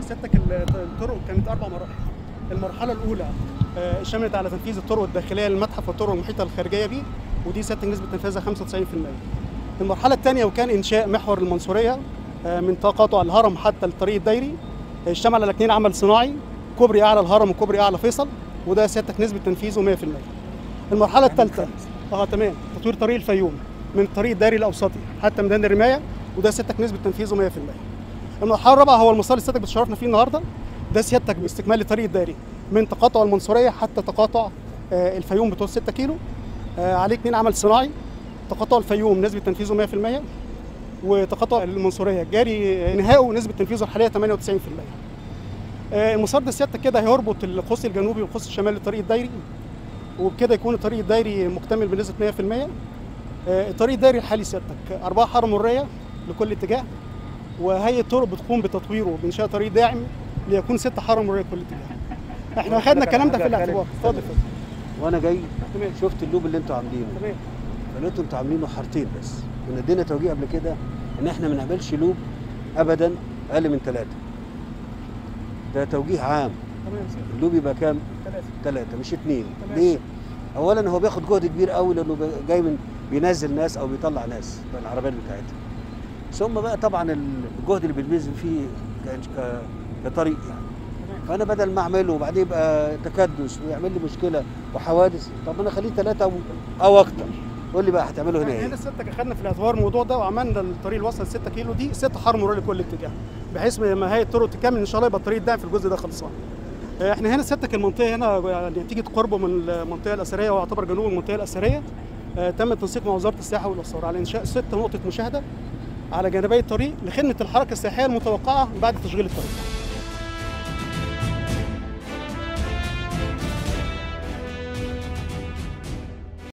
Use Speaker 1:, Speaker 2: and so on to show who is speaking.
Speaker 1: سيادتك الطرق كانت اربع مراحل المرحله الاولى آه، شملت على تنفيذ الطرق الداخليه للمتحف والطرق المحيطه الخارجيه به ودي سيادتك نسبه تنفيذها 95% المرحله الثانيه وكان انشاء محور المنصوريه آه، من تقاطع الهرم حتى الطريق الدايري آه، اشتمل على اثنين عمل صناعي كوبري اعلى الهرم وكوبري اعلى فيصل وده سيادتك نسبه تنفيذه 100% المرحله الثالثه اه تمام تطوير طريق الفيوم من الطريق الدائري الاوسطي حتى ميدان الرمايه وده سيادتك نسبه تنفيذه 100% المرحله الرابعه هو المسار اللي سيادتك بتشرفنا فيه النهارده ده سيادتك باستكمال الطريق الدائري من تقاطع المنصوريه حتى تقاطع آه، الفيوم بطول 6 كيلو آه، عليه اثنين عمل صناعي تقاطع الفيوم نسبه تنفيذه 100% وتقاطع المنصوريه جاري انهائه نسبه تنفيذه الحاليه 98% آه، المسار ده سيادتك كده هيربط القوس الجنوبي والقوس الشمالي للطريق الدائري وبكده يكون الطريق الدائري مكتمل بنسبه 100% آه، الطريق الدائري الحالي سيادتك اربعه حاره مريه لكل اتجاه وهيئه الطرق بتقوم بتطويره بانشاء طريق داعم ليكون ست حاره مريه لكل اتجاه احنا اخذنا الكلام ده في الاعتبار اتفضل اتفضل
Speaker 2: وانا جاي
Speaker 1: تمام
Speaker 2: شفت اللوب اللي انتوا عاملينه
Speaker 1: تمام
Speaker 2: فلقيتوا انتوا عاملينه حارتين بس كنا ادينا توجيه قبل كده ان احنا ما نعملش لوب ابدا اقل من ثلاثه ده توجيه عام
Speaker 1: تمام يا سيدي
Speaker 2: اللوب يبقى كام؟
Speaker 1: ثلاثه
Speaker 2: ثلاثه مش اثنين
Speaker 1: تمام.
Speaker 2: ليه؟ اولا هو بياخد جهد كبير قوي لانه ب- جاي من بينزل ناس او بيطلع ناس بالعربيات بتاعتها ثم بقى طبعا الجهد اللي بيلبس فيه ك- ك- كطريق يعني فانا بدل ما اعمله وبعدين يبقى تكدس ويعمل لي مشكله وحوادث طب انا اخليه ثلاثه او, أو اكتر قول لي بقى هتعمله هنا
Speaker 1: هنا
Speaker 2: ايه؟
Speaker 1: سيادتك اخذنا في الاعتبار الموضوع ده وعملنا الطريق اللي وصل 6 كيلو دي ست حار مرور لكل اتجاه بحيث ما هي الطرق تكمل ان شاء الله يبقى الطريق الداعم في الجزء ده خلصان آه، احنا هنا سيادتك المنطقه هنا يعني نتيجه قربه من المنطقه الاثريه ويعتبر جنوب المنطقه الاثريه آه، تم التنسيق مع وزاره السياحه والاثار على انشاء ست نقطه مشاهده على جانبي الطريق لخدمه الحركه السياحيه المتوقعه بعد تشغيل الطريق